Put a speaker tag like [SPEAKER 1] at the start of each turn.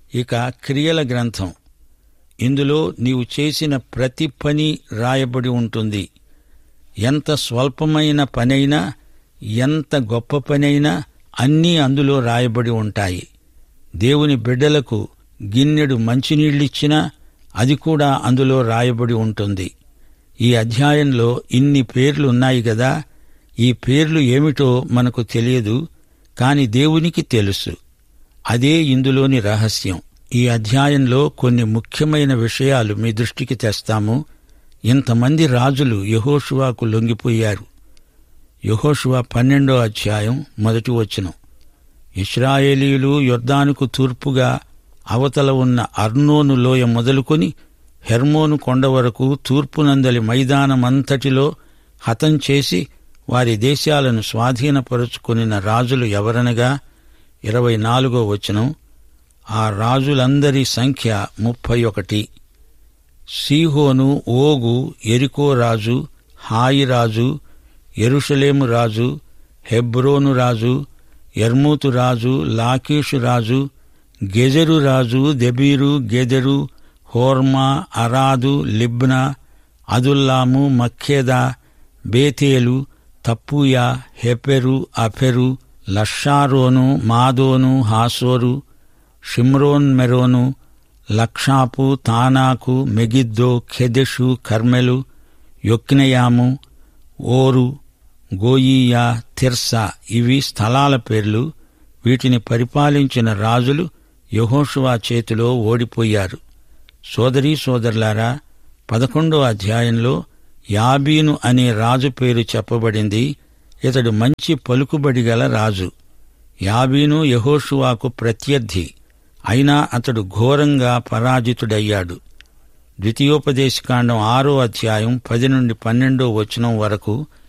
[SPEAKER 1] ఇక క్రియల గ్రంథం ఇందులో నీవు చేసిన ప్రతి పని రాయబడి ఉంటుంది ఎంత స్వల్పమైన పనైనా ఎంత గొప్ప పనైనా అన్నీ అందులో రాయబడి ఉంటాయి దేవుని బిడ్డలకు గిన్నెడు మంచినీళ్ళిచ్చినా అది కూడా అందులో రాయబడి ఉంటుంది ఈ అధ్యాయంలో ఇన్ని పేర్లు ఉన్నాయి గదా ఈ పేర్లు ఏమిటో మనకు తెలియదు కాని దేవునికి తెలుసు అదే ఇందులోని రహస్యం ఈ అధ్యాయంలో కొన్ని ముఖ్యమైన విషయాలు మీ దృష్టికి తెస్తాము ఇంతమంది రాజులు యహోషువాకు లొంగిపోయారు యహోషువ పన్నెండో అధ్యాయం మొదటి వచనం ఇస్రాయేలీలు యొర్దానుకు తూర్పుగా అవతల ఉన్న అర్నోను లోయ మొదలుకొని హెర్మోను కొండ వరకు తూర్పునందలి మైదానమంతటిలో హతం చేసి వారి దేశాలను స్వాధీనపరుచుకొనిన రాజులు ఎవరనగా ఇరవై నాలుగో వచనం ఆ రాజులందరి సంఖ్య ముప్పై ఒకటి సీహోను ఓగు ఎరికో రాజు హాయి రాజు ఎరుషలేము రాజు హెబ్రోను రాజు ఎర్మూతు రాజు లాకీషు రాజు గెజరు రాజు దెబీరు గెదెరు హోర్మా అరాదు లిబ్నా అదుల్లాము మక్కేదా బేతేలు తప్పుయా హెపెరు అఫెరు లషారోను మాదోను హాసోరు షిమ్రోన్ మెరోను లక్షాపు తానాకు మెగిద్దో ఖెదెషు కర్మెలు యొక్నయాము ఓరు గోయియా తిర్సా ఇవి స్థలాల పేర్లు వీటిని పరిపాలించిన రాజులు యహోషువా చేతిలో ఓడిపోయారు సోదరీ సోదరులారా పదకొండో అధ్యాయంలో యాబీను అనే రాజు పేరు చెప్పబడింది ఇతడు మంచి పలుకుబడి గల రాజు యాబీను యహోషువాకు ప్రత్యర్థి అయినా అతడు ఘోరంగా పరాజితుడయ్యాడు ద్వితీయోపదేశకాండం ఆరో అధ్యాయం పది నుండి పన్నెండో వచనం వరకు